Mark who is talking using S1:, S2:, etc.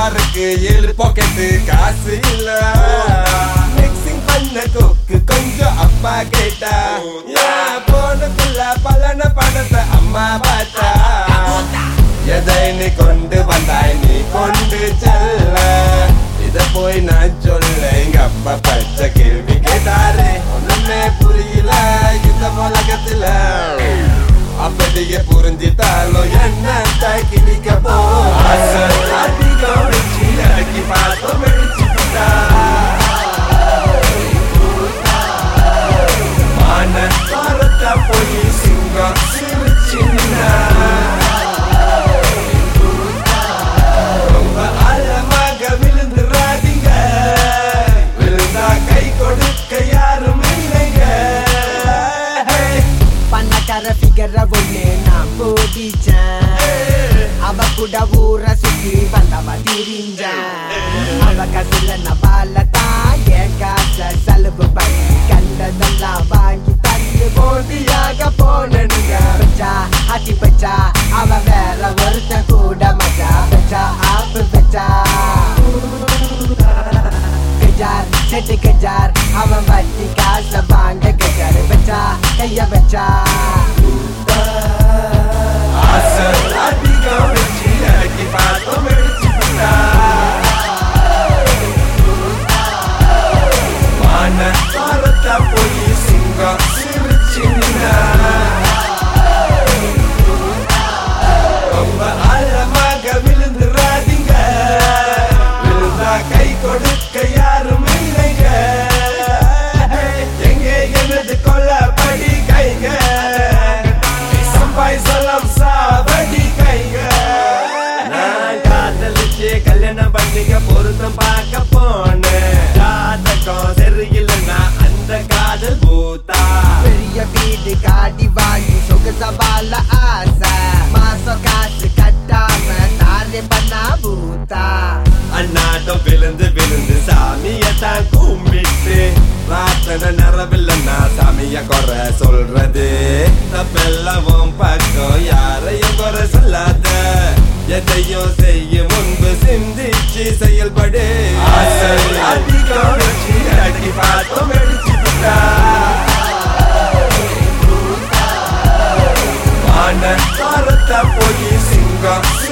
S1: சாம்பாருக்கு ஏழு பாக்கெட்டு காசு இல்ல மிக்சிங் பண்ண கொக்கு கொஞ்சம் அப்பா கேட்டா ஏன் போனக்குள்ள பலன பணத்தை அம்மா பார்த்தா எதை நீ கொண்டு வந்தாய் நீ கொண்டு செல்ல இத போய் நான் சொல்ல எங்க அப்பா பச்சை கேள்வி கேட்டாரு ஒண்ணுமே புரியல இந்த உலகத்துல அப்படியே புரிஞ்சிட்டாலும் என்ன கிணிக்க போ அதிகம் வச்சு இறக்கி பார்த்தோம் வெடிச்சுட்டா மான மரத்த போய் சிங்கம் சிரிச்சின்னா ரொம்ப ஆழமாக விழுந்துறாதீங்க விழுந்தா கை கொடுக்க யாரும் இல்லைங்க
S2: பணக்கார ஃபிகர ஒண்ணு நான் போடிச்சேன் அவ கூட ஊர சுத்தி வந்தவ திரிஞ்சேன் அவ கசில நான் வாழத்தான் என் காச செலவு பண்ணி கண்டதெல்லாம் வாங்கி தந்து போதியாக போனனுங்க பச்சா அடி பச்சா அவ வேற ஒருத்த கூட மச்சா பச்சா ஆப்பு பச்சா கஜார் செட்டு கஜார் அவன் வட்டி காச வாங்க கஜார் வச்சா கைய வச்சா
S1: ஆசை அதிகம் வச்சு இறக்கி பார்த்தோம் வெடிச்சுட்டா மான மரத்த போய் சிங்கம் சிரிச்சின்னா ரொம்ப ஆழமாக விழுந்துறாதீங்க விழுந்தா கை கொடுக்க யாரும் இல்லைங்க எங்கே எனது கொல்லப்படி கைங்க சம்பாய் சொல்லம் சாவடி கைங்க நான் காதலிச்சு கல்யாணம் பண்ணிக்க பொருத்தம் பார்க்க போனேன் ஜாதகம் சரியில்லைன்னா அந்த காதல் பூத்தா
S2: பெரிய வீடு காடி வாங்கி சொகுச வாழ ஆசை மாசம் காசு கட்டாம தாரே பண்ணா பூத்தா
S1: அண்ணாட்டம் விழுந்து விழுந்து சாமிய தான் கும்பிட்டு பிரார்த்தனை நிறவில்லைன்னா சாமிய குறை சொல்றது தப்பெல்லாம் பக்கம் யாரையும் குறை சொல்லாத எதையும் செய்யும் முன்பு சிந்திச்சு செயல்படு ஆசை அதிகம் வச்சு அடி பார்த்தோம் வெடிச்சுட்டா மான மரத்த போய் சிங்கம்